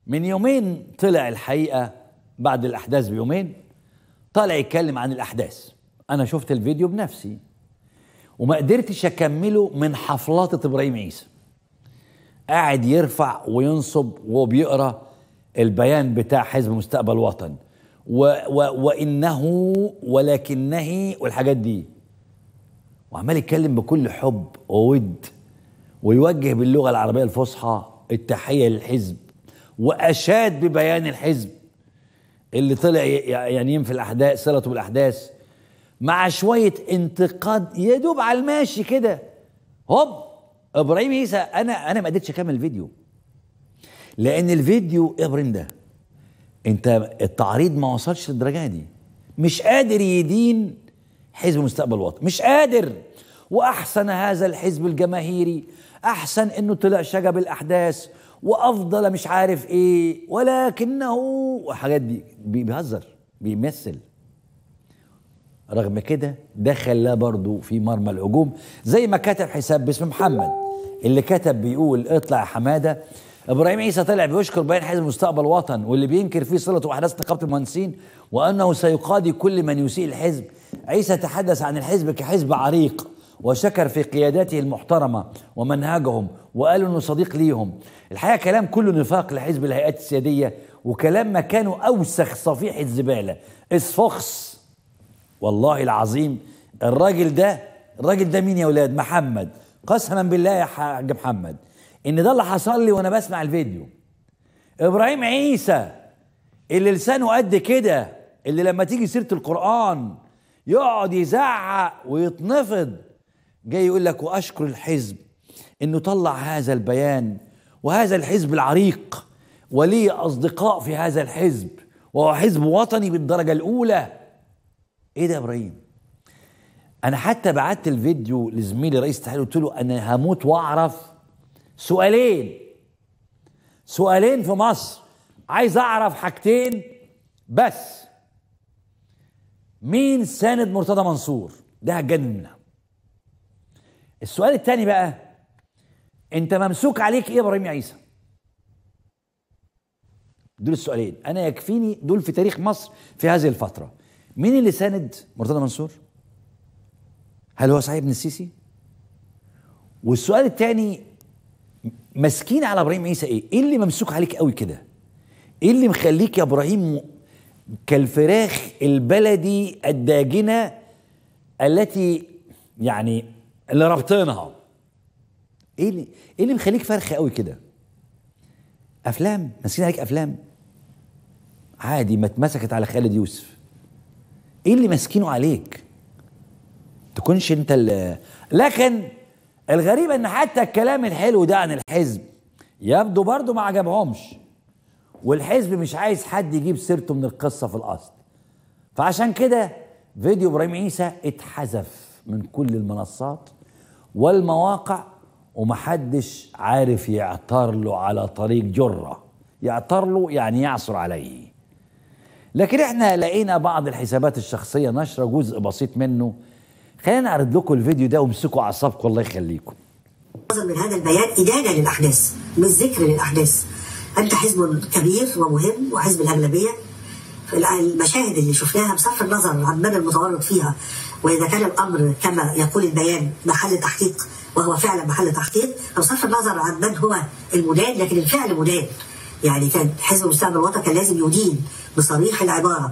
من يومين طلع الحقيقة بعد الأحداث بيومين طالع يتكلم عن الأحداث أنا شفت الفيديو بنفسي وما قدرتش أكمله من حفلات إبراهيم عيسى قاعد يرفع وينصب وهو بيقرأ البيان بتاع حزب مستقبل وطن و و وإنه ولكنه والحاجات دي وعمال يتكلم بكل حب وود ويوجه باللغة العربية الفصحى التحية للحزب وأشاد ببيان الحزب اللي طلع يعني ينفي الأحداث صلته بالأحداث مع شوية انتقاد يدوب على الماشي كده هوب إبراهيم عيسى أنا أنا ما قدرتش أكمل الفيديو لأن الفيديو يا إبراهيم ده أنت التعريض ما وصلش للدرجة دي مش قادر يدين حزب مستقبل وطن مش قادر واحسن هذا الحزب الجماهيري احسن انه طلع شجب الاحداث وافضل مش عارف ايه ولكنه وحاجات دي بيهزر بيمثل رغم كده دخل لا برضه في مرمى الهجوم زي ما كتب حساب باسم محمد اللي كتب بيقول اطلع يا حماده ابراهيم عيسى طلع بيشكر بيان حزب مستقبل وطن واللي بينكر فيه صلته واحداث نقابه المهندسين وانه سيقاضي كل من يسيء الحزب عيسى تحدث عن الحزب كحزب عريق وشكر في قياداته المحترمة ومنهجهم وقال انه صديق ليهم الحقيقة كلام كله نفاق لحزب الهيئات السيادية وكلام مكانه أوسخ صفيحة زبالة اسفخس والله العظيم الراجل ده الراجل ده مين يا ولاد محمد قسما بالله يا حاج محمد ان ده اللي حصل لي وانا بسمع الفيديو ابراهيم عيسى اللي لسانه قد كده اللي لما تيجي سيره القران يقعد يزعق ويتنفض جاي يقول لك واشكر الحزب انه طلع هذا البيان وهذا الحزب العريق ولي اصدقاء في هذا الحزب وهو حزب وطني بالدرجه الاولى ايه ده يا ابراهيم انا حتى بعت الفيديو لزميلي رئيس التحرير قلت له انا هموت واعرف سؤالين سؤالين في مصر عايز اعرف حاجتين بس مين ساند مرتضى منصور ده هتجنن منها السؤال الثاني بقى انت ممسوك عليك ايه يا ابراهيم عيسى دول السؤالين انا يكفيني دول في تاريخ مصر في هذه الفتره مين اللي ساند مرتضى منصور هل هو صاحب ابن السيسي والسؤال الثاني مسكين على ابراهيم عيسى ايه ايه اللي ممسوك عليك قوي كده ايه اللي مخليك يا ابراهيم كالفراخ البلدي الداجنه التي يعني اللي رابطينها ايه اللي ايه اللي مخليك فرخه قوي كده افلام ماسكين عليك افلام عادي ما اتمسكت على خالد يوسف ايه اللي ماسكينه عليك تكونش انت اللي لكن الغريب ان حتى الكلام الحلو ده عن الحزب يبدو برضه ما عجبهمش والحزب مش عايز حد يجيب سيرته من القصه في الاصل فعشان كده فيديو ابراهيم عيسى اتحذف من كل المنصات والمواقع ومحدش عارف يعتر له على طريق جره يعتر له يعني يعثر عليه لكن احنا لقينا بعض الحسابات الشخصيه نشره جزء بسيط منه خلينا نعرض لكم الفيديو ده وامسكوا اعصابكم الله يخليكم من هذا البيان إدانة للأحداث مش ذكر للأحداث أنت حزب كبير ومهم وحزب الأغلبية المشاهد اللي شفناها بصرف النظر عن من المتورط فيها وإذا كان الأمر كما يقول البيان محل تحقيق وهو فعلا محل تحقيق بصرف النظر عن من هو المدان لكن الفعل مدان يعني كان حزب مستقبل الوطن كان لازم يدين بصريح العبارة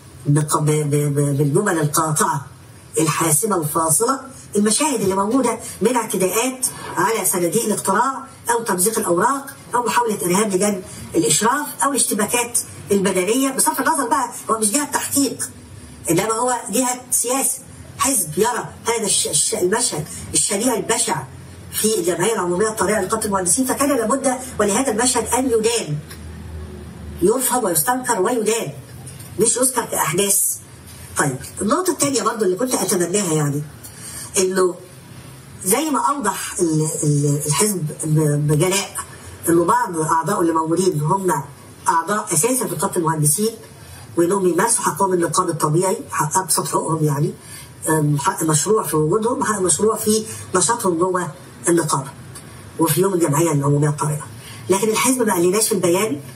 بالجمل القاطعة الحاسمة الفاصلة المشاهد اللي موجودة من اعتداءات على صناديق الاقتراع أو تمزيق الأوراق أو محاولة إرهاب لجان الإشراف أو الاشتباكات البدنية بصرف النظر بقى هو مش جهة تحقيق إنما هو جهة سياسة حزب يرى هذا المشهد الشنيع البشع في الجمعية العمومية الطارئة لقتل المهندسين فكان لابد ولهذا المشهد أن يدان يرفض ويستنكر ويدان مش يذكر كأحداث طيب النقطة الثانية برضو اللي كنت أتمناها يعني إنه زي ما أوضح الحزب بجلاء إنه بعض أعضائه اللي موجودين هم أعضاء أساسا في قتل المهندسين وإنهم يمارسوا حقهم النقاب الطبيعي حق أبسط حقوقهم يعني حق مشروع في وجودهم حق مشروع في نشاطهم جوه النقابة وفي يوم الجمعية العمومية الطارئة لكن الحزب ما قالناش في البيان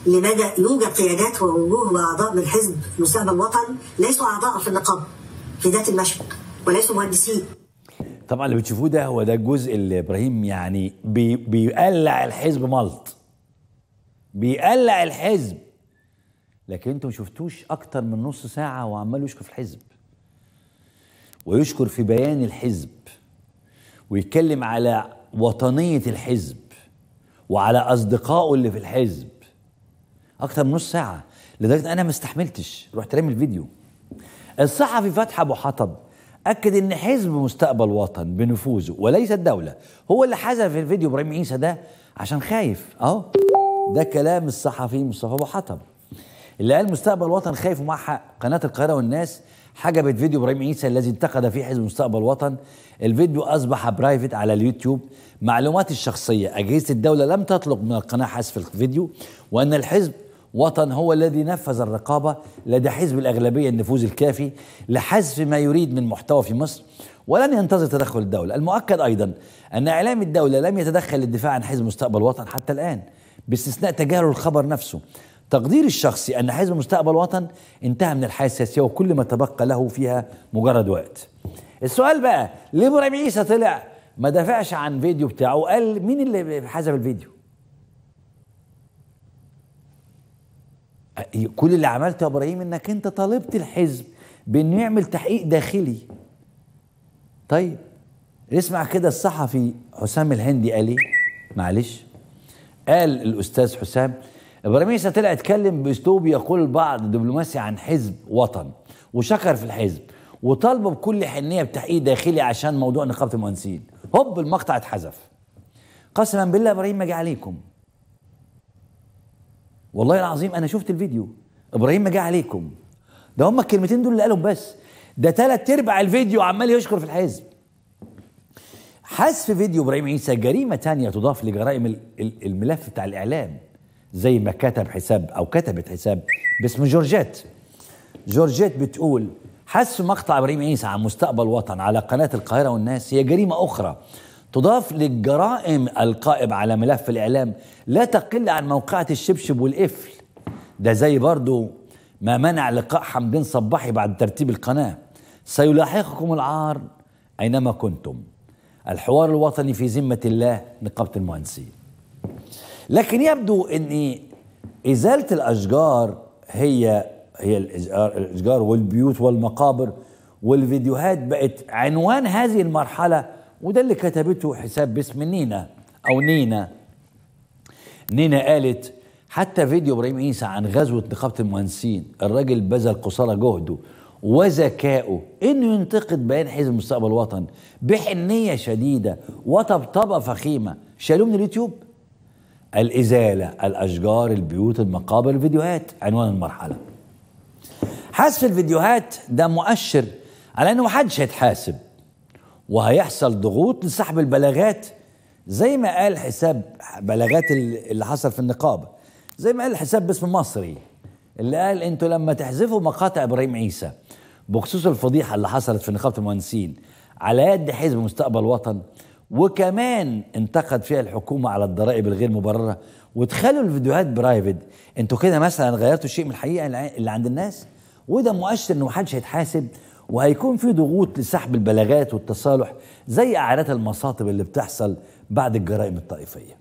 لمدى يوجد قيادات ووجوه واعضاء من حزب مستقبل الوطن ليسوا اعضاء في النقابه في ذات المشهد وليسوا مهندسين طبعا اللي بتشوفوه ده هو ده الجزء اللي ابراهيم يعني بي بيقلع الحزب ملط بيقلع الحزب لكن انتم شفتوش اكتر من نص ساعه وعمال يشكر في الحزب ويشكر في بيان الحزب ويتكلم على وطنيه الحزب وعلى اصدقائه اللي في الحزب اكتر من نص ساعه لدرجه انا ما استحملتش رحت رامي الفيديو الصحفي فتحي ابو حطب اكد ان حزب مستقبل وطن بنفوذه وليس الدوله هو اللي حذف الفيديو ابراهيم عيسى ده عشان خايف اهو ده كلام الصحفي مصطفى ابو حطب اللي قال مستقبل وطن خايف ومع حق قناه القاهره والناس حجبت فيديو ابراهيم عيسى الذي انتقد فيه حزب مستقبل وطن الفيديو اصبح برايفت على اليوتيوب معلومات الشخصيه اجهزه الدوله لم تطلب من القناه حذف الفيديو وان الحزب وطن هو الذي نفذ الرقابه لدى حزب الاغلبيه النفوذ الكافي لحذف ما يريد من محتوى في مصر ولن ينتظر تدخل الدوله المؤكد ايضا ان اعلام الدوله لم يتدخل للدفاع عن حزب مستقبل وطن حتى الان باستثناء تجاهل الخبر نفسه تقديري الشخصي ان حزب مستقبل وطن انتهى من الحياه السياسيه وكل ما تبقى له فيها مجرد وقت السؤال بقى ليه ابراهيم عيسى طلع ما دافعش عن فيديو بتاعه وقال مين اللي حذف الفيديو كل اللي عملته يا ابراهيم انك انت طالبت الحزب بانه يعمل تحقيق داخلي طيب اسمع كده الصحفي حسام الهندي قال ايه معلش قال الاستاذ حسام ابراهيم عيسى طلع اتكلم باسلوب يقول البعض دبلوماسي عن حزب وطن وشكر في الحزب وطالبه بكل حنيه بتحقيق داخلي عشان موضوع نقابه المهندسين هوب المقطع اتحذف قسما بالله ابراهيم ما جه عليكم والله العظيم انا شفت الفيديو ابراهيم ما جه عليكم ده هم الكلمتين دول اللي قالهم بس ده ثلاث ارباع الفيديو عمال يشكر في الحزب حذف فيديو ابراهيم عيسى جريمه تانية تضاف لجرائم الملف بتاع الاعلام زي ما كتب حساب او كتبت حساب باسم جورجيت جورجيت بتقول حذف مقطع ابراهيم عيسى عن مستقبل وطن على قناه القاهره والناس هي جريمه اخرى تضاف للجرائم القائم على ملف الاعلام لا تقل عن موقعة الشبشب والقفل ده زي برضو ما منع لقاء حمدين صباحي بعد ترتيب القناه سيلاحقكم العار اينما كنتم الحوار الوطني في ذمه الله نقابه المهندسين لكن يبدو ان ازاله الاشجار هي هي الاشجار والبيوت والمقابر والفيديوهات بقت عنوان هذه المرحله وده اللي كتبته حساب باسم نينا او نينا نينا قالت حتى فيديو ابراهيم عيسى عن غزوه نقابه المهندسين الراجل بذل قصارى جهده وذكائه انه ينتقد بيان حزب مستقبل الوطن بحنيه شديده وطبطبه فخيمه شالوه من اليوتيوب الازاله الاشجار البيوت المقابر الفيديوهات عنوان المرحله حذف الفيديوهات ده مؤشر على انه محدش هيتحاسب وهيحصل ضغوط لسحب البلاغات زي ما قال حساب بلاغات اللي حصل في النقابه زي ما قال الحساب باسم مصري اللي قال انتوا لما تحذفوا مقاطع ابراهيم عيسى بخصوص الفضيحه اللي حصلت في نقابه المهندسين على يد حزب مستقبل وطن وكمان انتقد فيها الحكومه على الضرائب الغير مبرره وتخلوا الفيديوهات برايفت انتوا كده مثلا غيرتوا شيء من الحقيقه اللي عند الناس وده مؤشر انه محدش هيتحاسب وهيكون في ضغوط لسحب البلاغات والتصالح زي اعادات المصاطب اللي بتحصل بعد الجرائم الطائفيه